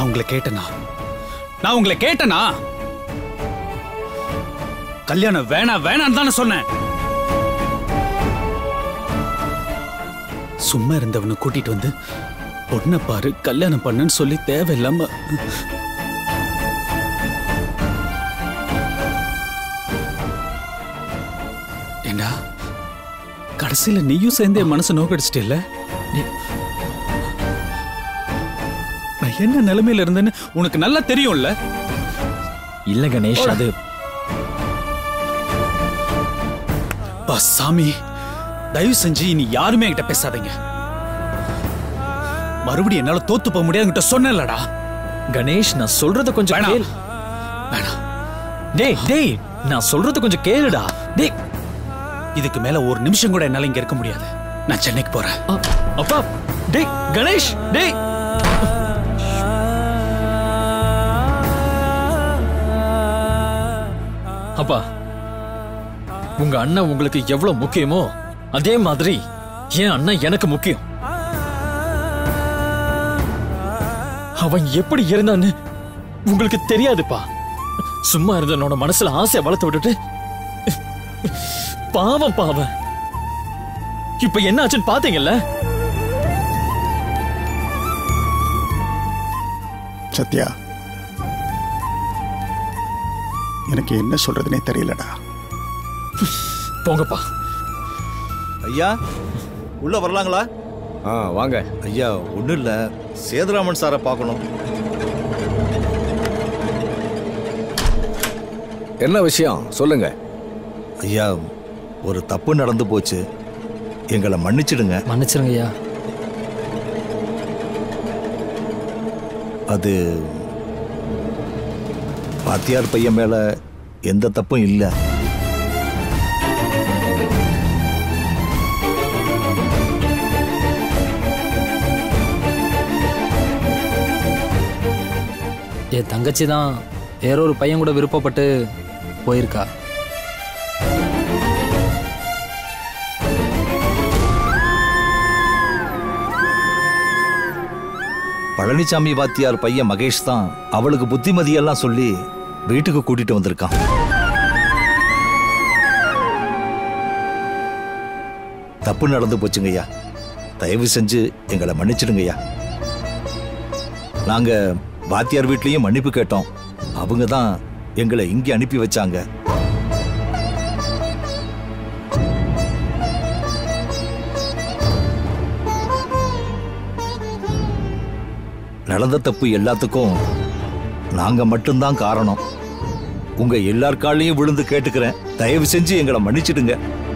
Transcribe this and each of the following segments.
உங்களை கேட்டனா நான் உங்களை கேட்டனா கல்யாணம் வேணாம் வேணாம் தானே சொன்னேன் சும்மா இருந்தவனை கூட்டிட்டு வந்து பொண்ணை பாரு கல்யாணம் பண்ணுன்னு சொல்லி தேவையில்லாம ஏண்டா கடைசியில நீயும் சேர்ந்து என் மனசை நோக்கடிச்சிட்டில்ல நான் என்ன நிலைமையில இருந்தேன்னு உனக்கு நல்லா தெரியும்ல இல்ல கணேஷ் அது பா சாமி தயவு செஞ்சு இனி யாருமே என்கிட்ட பேசாதீங்க மறுபடியும் என்னால தோத்து போக முடியாதுங்கிட்ட சொன்னேன்லடா கணேஷ் நான் சொல்றத கொஞ்சம் வேணாம். கேள் வேணாம் டேய் டேய் நான் சொல்றத கொஞ்சம் கேளுடா டேய் இதுக்கு மேல ஒரு நிமிஷம் கூட என்னால இங்க இருக்க முடியாது நான் சென்னைக்கு போறேன் அ- அப்பா டேய் கணேஷ் டேய் அப்பா உங்க அண்ணன் உங்களுக்கு எவ்வளவு முக்கியமோ அதே மாதிரி என் அண்ணன் எனக்கு முக்கியம் அவன் எப்படி இருந்தான்னு உங்களுக்கு தெரியாதுப்பா சும்மா இருந்தவனோட மனசுல ஆசையை வளர்த்து விட்டுட்டு பாவம் பாவம் இப்ப என்ன ஆச்சுன்னு பாத்தீங்கல்ல சத்யா எனக்கு என்ன சொல்றதுனே தெரியலடா போங்கப்பா ஐயா உள்ள வரலாங்களா ஆ வாங்க ஐயா ஒன்றும் இல்லை சேதுராமன் சாரை பார்க்கணும் என்ன விஷயம் சொல்லுங்க ஐயா ஒரு தப்பு நடந்து போச்சு எங்களை மன்னிச்சிடுங்க மன்னிச்சிருங்க ஐயா அது பாத்தியார் பையன் மேல எந்த தப்பும் இல்லை என் தங்கச்சி தான் வேற ஒரு பையன் கூட விருப்பப்பட்டு போயிருக்கா பழனிசாமி வாத்தியார் பையன் மகேஷ் தான் அவளுக்கு புத்திமதியெல்லாம் சொல்லி வீட்டுக்கு கூட்டிட்டு வந்திருக்கான் தப்பு நடந்து போச்சுங்கய்யா தயவு செஞ்சு எங்களை மன்னிச்சிடுங்கய்யா நாங்க வாத்தியார் வீட்லயும் மன்னிப்பு கேட்டோம் அவங்க தான் எங்களை இங்கே அனுப்பி வச்சாங்க நடந்த தப்பு எல்லாத்துக்கும் நாங்க மட்டும்தான் காரணம் உங்க எல்லார் காலையும் விழுந்து கேட்டுக்கிறேன் தயவு செஞ்சு எங்களை மன்னிச்சிடுங்க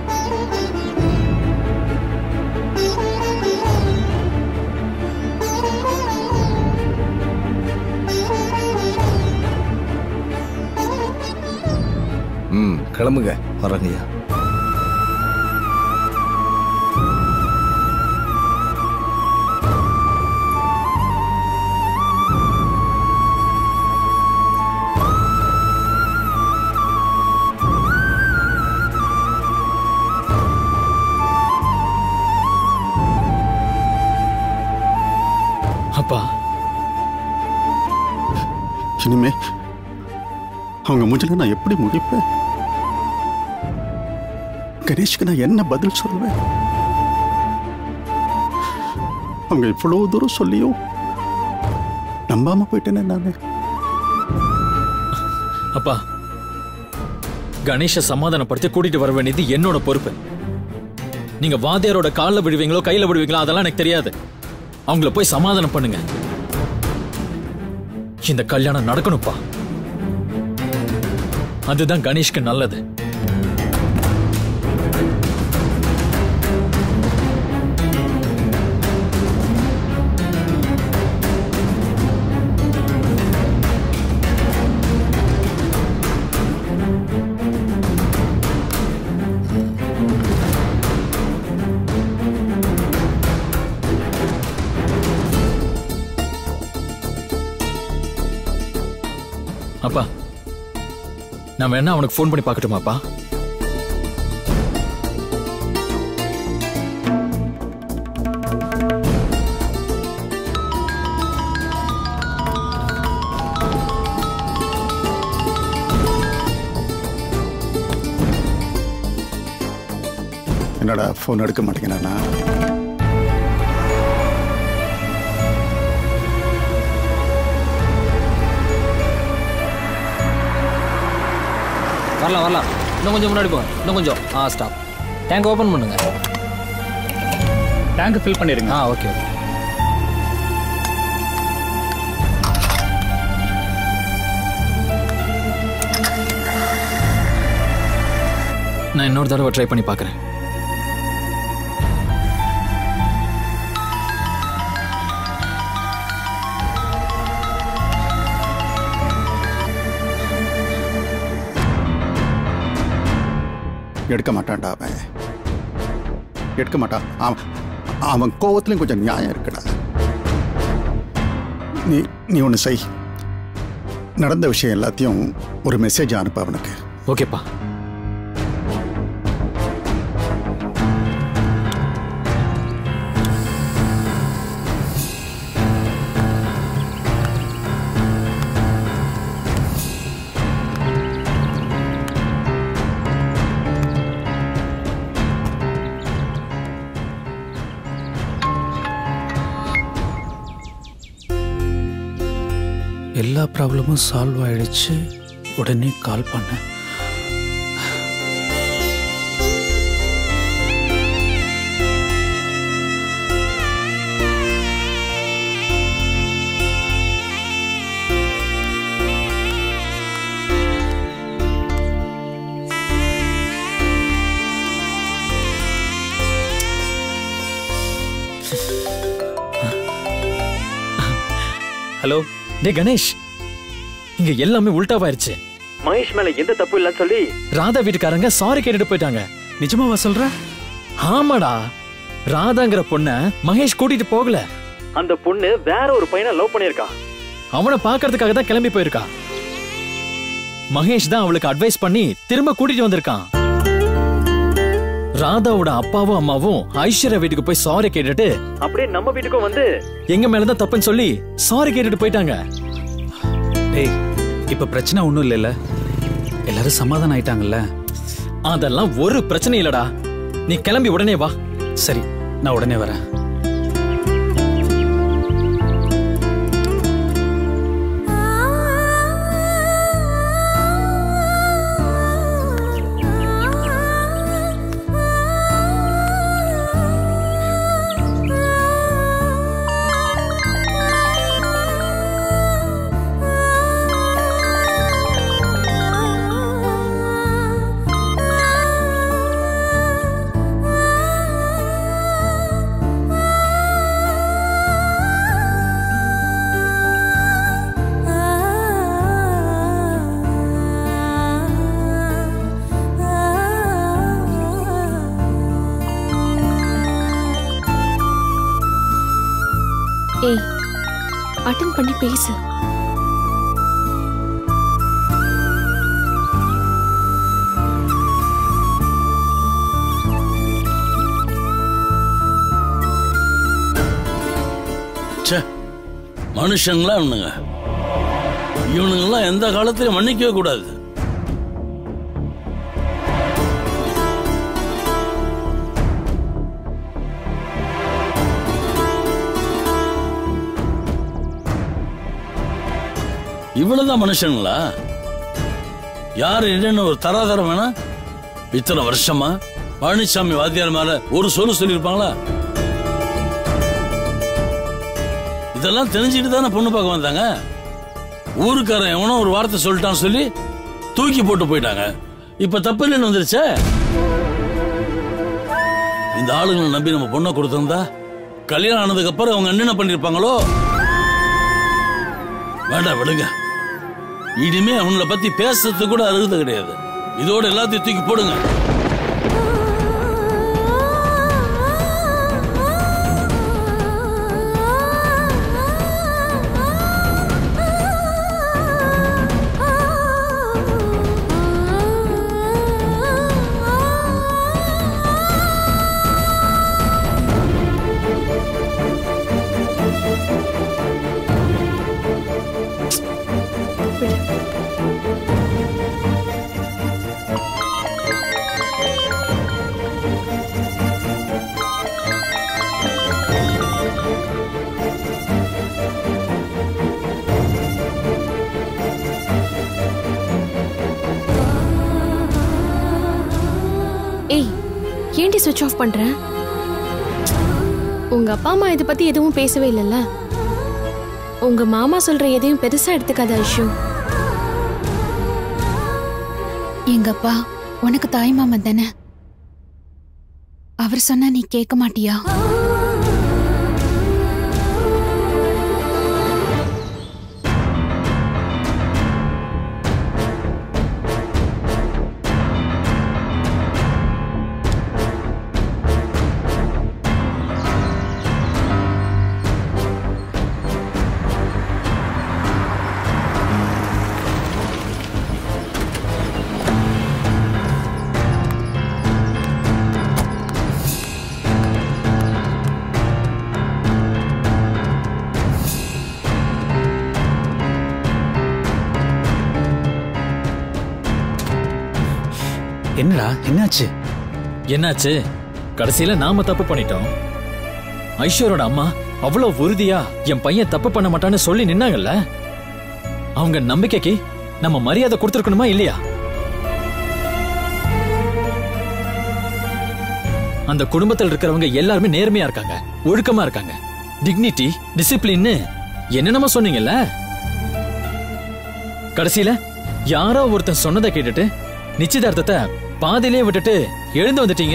ம் கிளம்புங்க வரங்கய்யா அப்பா இனிமே அவங்க மூஞ்சில நான் எப்படி முடிப்பேன் கணேஷ்க்கு நான் என்ன பதில் சொல்லுவேன் அவங்க இவ்வளவு தூரம் சொல்லியும் நம்பாம போயிட்டேனே நானு அப்பா கணேஷ சமாதானப்படுத்தி கூட்டிட்டு வர வேண்டியது என்னோட பொறுப்பு நீங்க வாத்தியாரோட கால்ல விடுவீங்களோ கையில விடுவீங்களோ அதெல்லாம் எனக்கு தெரியாது அவங்கள போய் சமாதானம் பண்ணுங்க இந்த கல்யாணம் நடக்கணும்ப்பா அதுதான் கணேஷ்க்கு நல்லது அப்பா நான் வேணா அவனுக்கு ஃபோன் பண்ணி பார்க்கட்டுமாப்பா என்னடா ஃபோன் எடுக்க மாட்டேங்கிறானா வரலாம் வரலாம் இன்னும் கொஞ்சம் முன்னாடி போங்க இன்னும் கொஞ்சம் ஆ ஸ்டாப் டேங்க் ஓப்பன் பண்ணுங்க டேங்க் ஃபில் பண்ணிருங்க ஆ ஓகே ஓகே நான் இன்னொரு தடவை ட்ரை பண்ணி பார்க்குறேன் எடுக்க மாட்டான்டா அவன் எடுக்க மாட்டான் அவன் அவன் கோவத்துலையும் கொஞ்சம் நியாயம் இருக்குடா நீ நீ ஒன்று செய் நடந்த விஷயம் எல்லாத்தையும் ஒரு மெசேஜ் அனுப்பு அவனுக்கு ஓகேப்பா எல்லா ப்ராப்ளமும் சால்வ் ஆயிடுச்சு உடனே கால் பண்ணேன் ஹலோ டே கணேஷ் இங்க எல்லாமே உல்டாவாயிருச்சு மகேஷ் மேல எந்த தப்பு இல்லைன்னு சொல்லி ராதா வீட்டுக்காரங்க சாரி கேட்டுட்டு போயிட்டாங்க நிஜமாவா சொல்ற ஆமாடா ராதாங்கிற பொண்ண மகேஷ் கூட்டிட்டு போகல அந்த பொண்ணு வேற ஒரு பையனை லவ் பண்ணியிருக்கா அவனை பார்க்கறதுக்காக தான் கிளம்பி போயிருக்கா மகேஷ் தான் அவளுக்கு அட்வைஸ் பண்ணி திரும்ப கூட்டிட்டு வந்திருக்கான் ராதாவோட அப்பாவும் அம்மாவும் ஐஸ்வர்யா வீட்டுக்கு போய் சாரி கேட்டுட்டு அப்படியே நம்ம வீட்டுக்கும் வந்து எங்க மேலதான் தப்புன்னு சொல்லி சாரி கேட்டுட்டு போயிட்டாங்க டேய் இப்ப பிரச்சனை ஒண்ணும் இல்லைல்ல எல்லாரும் சமாதானம் ஆயிட்டாங்கல்ல அதெல்லாம் ஒரு பிரச்சனை இல்லடா நீ கிளம்பி உடனே வா சரி நான் உடனே வரேன் ஏய் அட்டன் பண்ணி பேசு ச்சே மனுஷங்களா இவனுங்க இவனுங்கெல்லாம் எந்த காலத்திலும் மன்னிக்கவே கூடாது இவ்வளவுதான் மனுஷங்களா யார் என்னன்னு ஒரு தராதரம் வேணா இத்தனை வருஷமா பழனிசாமி வாத்தியார் மேல ஒரு சொல்லு சொல்லியிருப்பாங்களா இதெல்லாம் தெரிஞ்சுட்டு தானே பொண்ணு பார்க்க வந்தாங்க ஊருக்காரன் எவனோ ஒரு வார்த்தை சொல்லிட்டான் சொல்லி தூக்கி போட்டு போயிட்டாங்க இப்ப தப்பு இல்லைன்னு வந்துருச்சே இந்த ஆளுங்களை நம்பி நம்ம பொண்ணை கொடுத்திருந்தா கல்யாணம் ஆனதுக்கு அப்புறம் அவங்க என்னென்ன பண்ணிருப்பாங்களோ வேண்டாம் விடுங்க இனிமே அவங்கள பத்தி பேசுறது கூட அருகது கிடையாது இதோட எல்லாத்தையும் தூக்கி போடுங்க ஏன்டி சுவிட்ச் ஆஃப் பண்ற உங்க அப்பா அம்மா இதை பத்தி எதுவும் பேசவே இல்லைல்ல உங்க மாமா சொல்ற எதையும் பெருசா எடுத்துக்காத ஐஷு எங்கப்பா உனக்கு தாய் மாமன் தானே அவர் சொன்னா நீ கேட்க மாட்டியா என்னடா என்னாச்சு என்னாச்சு கடைசியில நாம தப்பு பண்ணிட்டோம் ஐஸ்வரோட அம்மா அவ்வளவு உறுதியா என் பையன் தப்பு பண்ண மாட்டான்னு சொல்லி நின்னாங்கல்ல அவங்க நம்பிக்கைக்கு நம்ம மரியாதை கொடுத்துருக்கணுமா இல்லையா அந்த குடும்பத்தில் இருக்கிறவங்க எல்லாருமே நேர்மையா இருக்காங்க ஒழுக்கமா இருக்காங்க டிக்னிட்டி டிசிப்ளின்னு என்னென்னமோ சொன்னீங்கல்ல கடைசியில யாரோ ஒருத்தன் சொன்னதை கேட்டுட்டு நிச்சயதார்த்தத்தை பாதியிலே விட்டுட்டு எழுந்து வந்துட்டீங்க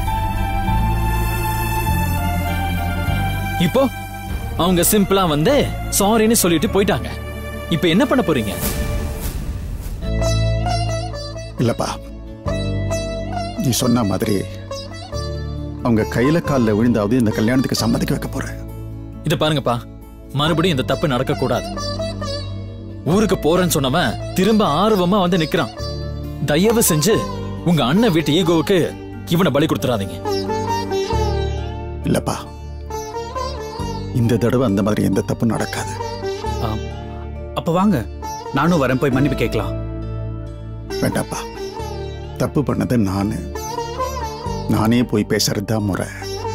இப்போ அவங்க சிம்பிளா வந்து சாரின்னு சொல்லிட்டு போயிட்டாங்க இப்போ என்ன பண்ண போறீங்க இல்லப்பா நீ சொன்ன மாதிரி அவங்க கையில காலில் விழுந்தாவது இந்த கல்யாணத்துக்கு சம்மதிக்க வைக்க போறேன் இத பாருங்கப்பா மறுபடியும் இந்த தப்பு நடக்க கூடாது ஊருக்கு போறேன்னு சொன்னவன் திரும்ப ஆர்வமா வந்து நிக்கிறான் தயவு செஞ்சு உங்க அண்ணன் வீட்டு ஈகோவுக்கு இவனை பலி கொடுத்துறாதீங்க இல்லப்பா இந்த தடவை அந்த மாதிரி எந்த தப்பும் நடக்காது ஆம். அப்ப வாங்க நானும் வரேன் போய் மன்னிப்பு கேட்கலாம் வேண்டாப்பா தப்பு பண்ணது நானு நானே போய் பேசுறது தான் முறை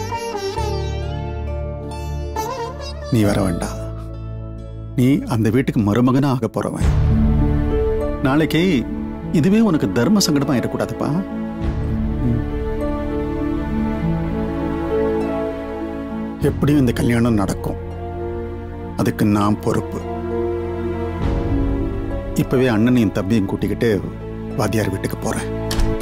நீ வர வேண்டாம் நீ அந்த வீட்டுக்கு மருமகனா ஆக போறவன் நாளைக்கு இதுவே உனக்கு தர்ம சங்கடமா இருக்கக்கூடாதுப்பா ம். எப்படியும் இந்த கல்யாணம் நடக்கும் அதுக்கு நான் பொறுப்பு இப்பவே அண்ணனையும் தம்பியும் கூட்டிக்கிட்டு வாத்தியார் வீட்டுக்கு போறேன்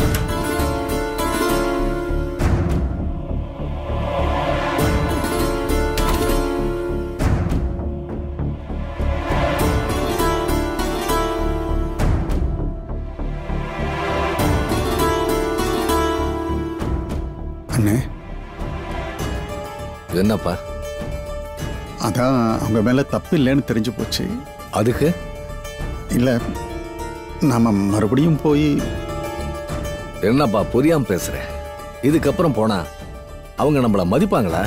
அண்ணே என்னப்பா அதான் அவங்க மேல தப்பு இல்லைன்னு தெரிஞ்சு போச்சு அதுக்கு இல்ல நாம மறுபடியும் போய் என்னப்பா புரியாம பேசுற இதுக்கப்புறம் போனா அவங்க நம்மள மதிப்பாங்களா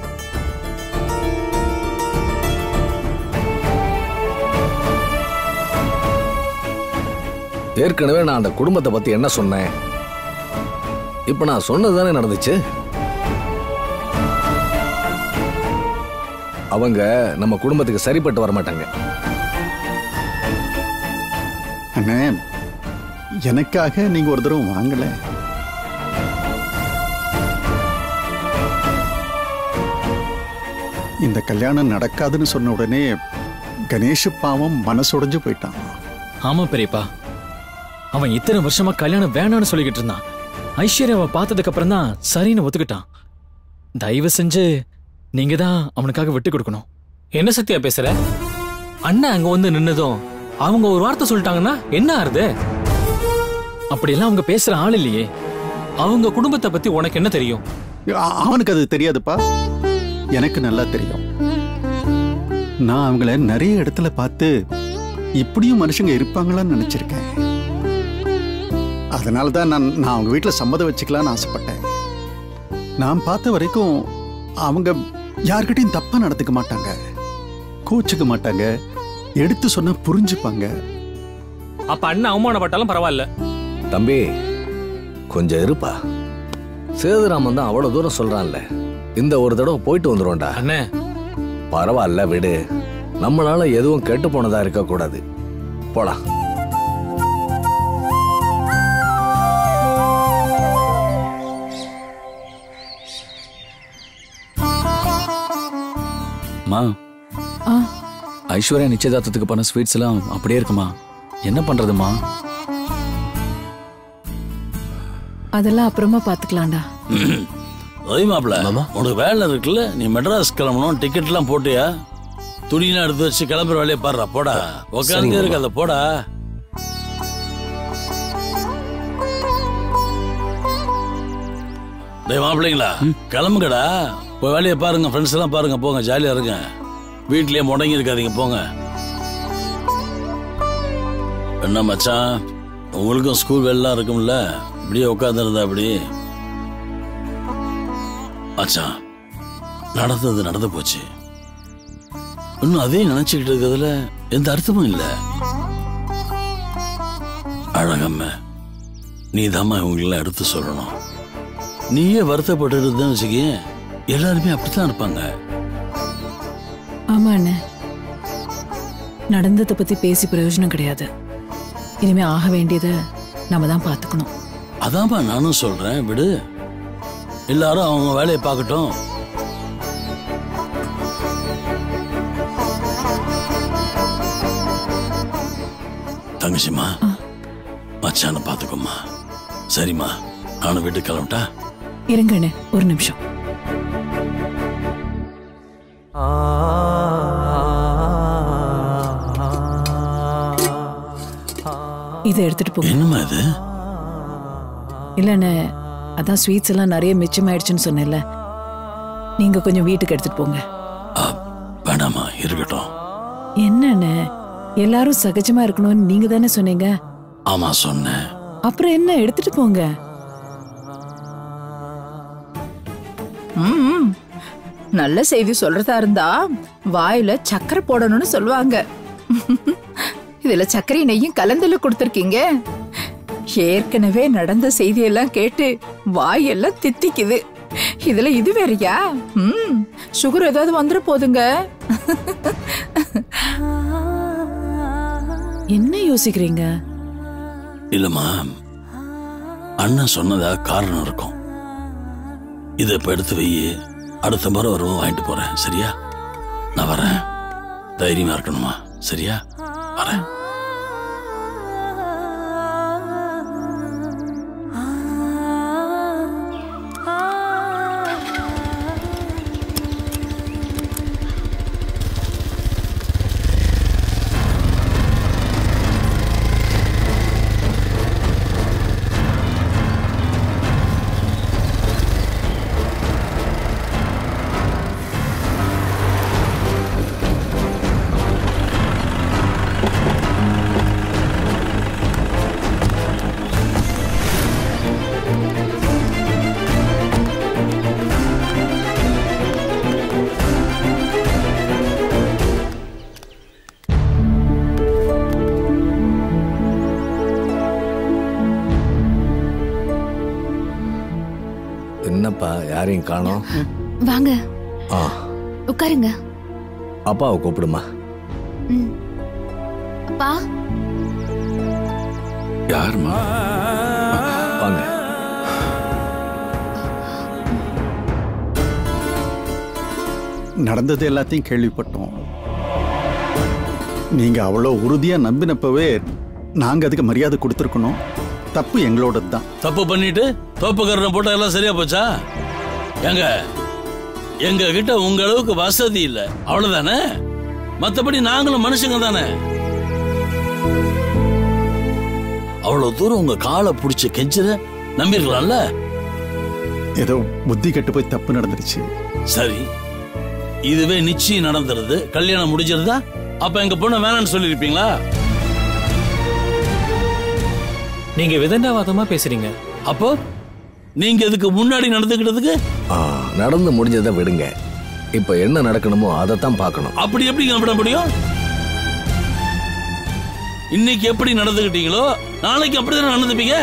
ஏற்கனவே நான் அந்த குடும்பத்தை பத்தி என்ன சொன்னேன் இப்ப நான் சொன்னது தானே நடந்துச்சு அவங்க நம்ம குடும்பத்துக்கு சரிப்பட்டு வர மாட்டாங்க அண்ணே எனக்காக நீங்க ஒரு தடவை வாங்கல இந்த கல்யாணம் நடக்காதுன்னு சொன்ன உடனே கணேஷ் பாவம் மனசுடைஞ்சு போயிட்டான் ஆமா பெரியப்பா அவன் இத்தனை வருஷமா கல்யாணம் வேணான்னு சொல்லிக்கிட்டு இருந்தான் ஐஸ்வர்யாவை பார்த்ததுக்கு அப்புறம் தான் சரின்னு ஒத்துக்கிட்டான் தயவு செஞ்சு நீங்க தான் அவனுக்காக விட்டு கொடுக்கணும் என்ன சத்தியா பேசுற அண்ணன் அங்க வந்து நின்னதும் அவங்க ஒரு வார்த்தை சொல்லிட்டாங்கன்னா என்ன ஆறுது அப்படியெல்லாம் அவங்க பேசுற ஆள் இல்லையே அவங்க குடும்பத்தை பத்தி உனக்கு என்ன தெரியும் அ- அவனுக்கு அது தெரியாதுப்பா எனக்கு நல்லா தெரியும் நான் அவங்கள நிறைய இடத்துல பார்த்து இப்படியும் மனுஷங்க இருப்பாங்களான்னு நினைச்சிருக்கேன் அதனால தான் நான் நான் அவங்க வீட்டில் சம்மதம் வச்சுக்கலாம்னு ஆசைப்பட்டேன் நான் பார்த்த வரைக்கும் அவங்க யார்கிட்டயும் தப்பா நடந்துக்க மாட்டாங்க கோச்சுக்க மாட்டாங்க எடுத்து சொன்னா புரிஞ்சுப்பாங்க அப்ப அண்ணன் அவமானப்பட்டாலும் பரவாயில்ல தம்பி கொஞ்சம் இருப்பா சேதுராமன் தான் அவ்வளவு தூரம் சொல்றான்ல இந்த ஒரு தடவை போயிட்டு வந்துருவோம்டா அண்ணே பரவாயில்ல விடு நம்மளால எதுவும் கெட்டு போனதா இருக்க கூடாது போலாம் மா ஆ ஐஸ்வர்யா நிச்சயதார்த்தத்துக்கு பண்ண ஸ்வீட்ஸ் எல்லாம் அப்படியே இருக்குமா என்ன பண்றதுமா அதெல்லாம் அப்புறமா பாத்துக்கலாம்டா ரவி மாப்பிள உனக்கு வேலை இருக்குல்ல நீ மெட்ராஸ் கிளம்பணும் டிக்கெட்லாம் போட்டியா துணியெல்லாம் எடுத்து வச்சு கிளம்புற வேலையை பாடுறா போடா உட்காந்து இருக்காத போடா டேய் மாப்பிள்ளைங்களா கிளம்புங்கடா போய் வேலையை பாருங்க ஃப்ரெண்ட்ஸ் எல்லாம் பாருங்க போங்க ஜாலியா இருங்க வீட்லயே முடங்கி இருக்காதீங்க போங்க என்ன மச்சான் உங்களுக்கும் ஸ்கூல் வேலைலாம் இருக்கும்ல இப்படியே உட்காந்துருந்தா அப்படி மச்சான் நடந்தது நடந்து போச்சு இன்னும் அதே நினைச்சுக்கிட்டு இருக்கிறதுல எந்த அர்த்தமும் இல்ல அழகம்ம நீ தாம்மா இவங்களெல்லாம் எடுத்து சொல்லணும் நீயே வருத்தப்பட்டு இருந்தேன்னு வச்சுக்கேன் எல்லாருமே அப்படித்தான் இருப்பாங்க ஆமா அண்ணே நடந்ததை பத்தி பேசி பிரயோஜனம் கிடையாது இனிமே ஆக வேண்டியதை நாம தான் பாத்துக்கணும் அதான்ப்பா நானும் சொல்றேன் விடு எல்லாரும் அவங்க வேலையை பார்க்கட்டும் தங்கச்சிம்மா மச்சான பாத்துக்கோம்மா சரிம்மா நானும் வீட்டுக்கு கிளம்பிட்டா இருங்க அண்ணே ஒரு நிமிஷம் இதை எடுத்துட்டு போங்க என்னம்மா இது இல்லண்ணே அதான் ஸ்வீட்ஸ் எல்லாம் நிறைய மிச்சமாயிடுச்சுன்னு சொன்னேன்ல நீங்க கொஞ்சம் வீட்டுக்கு எடுத்துட்டு போங்க ஆ, வேணாம்மா இருக்கட்டும் என்னண்ணே எல்லாரும் சகஜமா இருக்கணும்னு நீங்க தானே சொன்னீங்க ஆமா சொன்னேன் அப்புறம் என்ன எடுத்துட்டு போங்க ம் நல்ல செய்தி சொல்றதா இருந்தா வாயில சக்கரை போடணும்னு சொல்லுவாங்க இதுல சர்க்கரை நெய்யும் கலந்துல கொடுத்துருக்கீங்க ஏற்கனவே நடந்த செய்தியெல்லாம் கேட்டு வாயெல்லாம் தித்திக்குது இதுல இது வேறயா ம் சுகர் ஏதாவது வந்துட போதுங்க என்ன யோசிக்கிறீங்க இல்லம்மா அண்ணன் சொன்னதா காரணம் இருக்கும் இதை இப்ப எடுத்து வை அடுத்த முறை வருவோம் வாங்கிட்டு போறேன் சரியா நான் வரேன் தைரியமா இருக்கணுமா சரியா வரேன் என்னப்பா யாரையும் காணோம் வாங்க ஆ உட்காருங்க அப்பாவை கூப்பிடுமா அப்பா யாருமா வாங்க நடந்தது எல்லாத்தையும் கேள்விப்பட்டோம் நீங்க அவ்வளோ உறுதியா நம்பினப்பவே நாங்க அதுக்கு மரியாதை கொடுத்துருக்கணும் தப்பு எங்களோடது தான் தப்பு பண்ணிட்டு தோப்புக்கரணை போட்டா எல்லாம் சரியா போச்சா ஏங்க எங்க கிட்ட உங்க அளவுக்கு வசதி இல்ல அவ்வளவுதானே மத்தபடி நாங்களும் மனுஷங்க தானே அவ்வளவு தூரம் உங்க காலை பிடிச்ச கெஞ்சத நம்பிருக்கலாம்ல ஏதோ புத்தி கெட்டு போய் தப்பு நடந்துருச்சு சரி இதுவே நிச்சயம் நடந்துருது கல்யாணம் முடிஞ்சிருந்தா அப்ப எங்க பொண்ணு வேணாம்னு சொல்லிருப்பீங்களா நீங்க விதண்டாவாதமா பேசுறீங்க அப்போ நீங்க இதுக்கு முன்னாடி நடந்துக்கிட்டதுக்கு ஆ, நடந்து முடிஞ்சதை விடுங்க இப்ப என்ன நடக்கணுமோ அதைத்தான் பார்க்கணும் அப்படி எப்படி விட முடியும் இன்னைக்கு எப்படி நடந்துக்கிட்டீங்களோ நாளைக்கு அப்படிதான் நடந்துப்பீங்க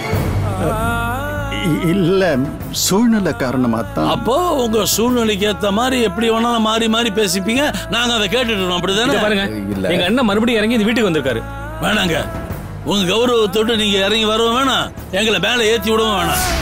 இ- இல்ல சூழ்நிலை காரணமா தான் அப்போ உங்க சூழ்நிலைக்கு ஏத்த மாதிரி எப்படி வேணாலும் மாறி மாறி பேசிப்பீங்க நாங்க அதை கேட்டுட்டு இருக்கோம் இங்க அப்படிதானே பாருங்க இல்ல. எங்க அண்ணன் மறுபடியும் இறங்கி இந்த வீட்டுக்கு வந்திருக்காரு வேணாங்க உங்க கௌரவத்தோட்டு நீங்க இறங்கி வரவும் வேணாம் எங்களை மேல ஏத்தி விடவும் வேணாம்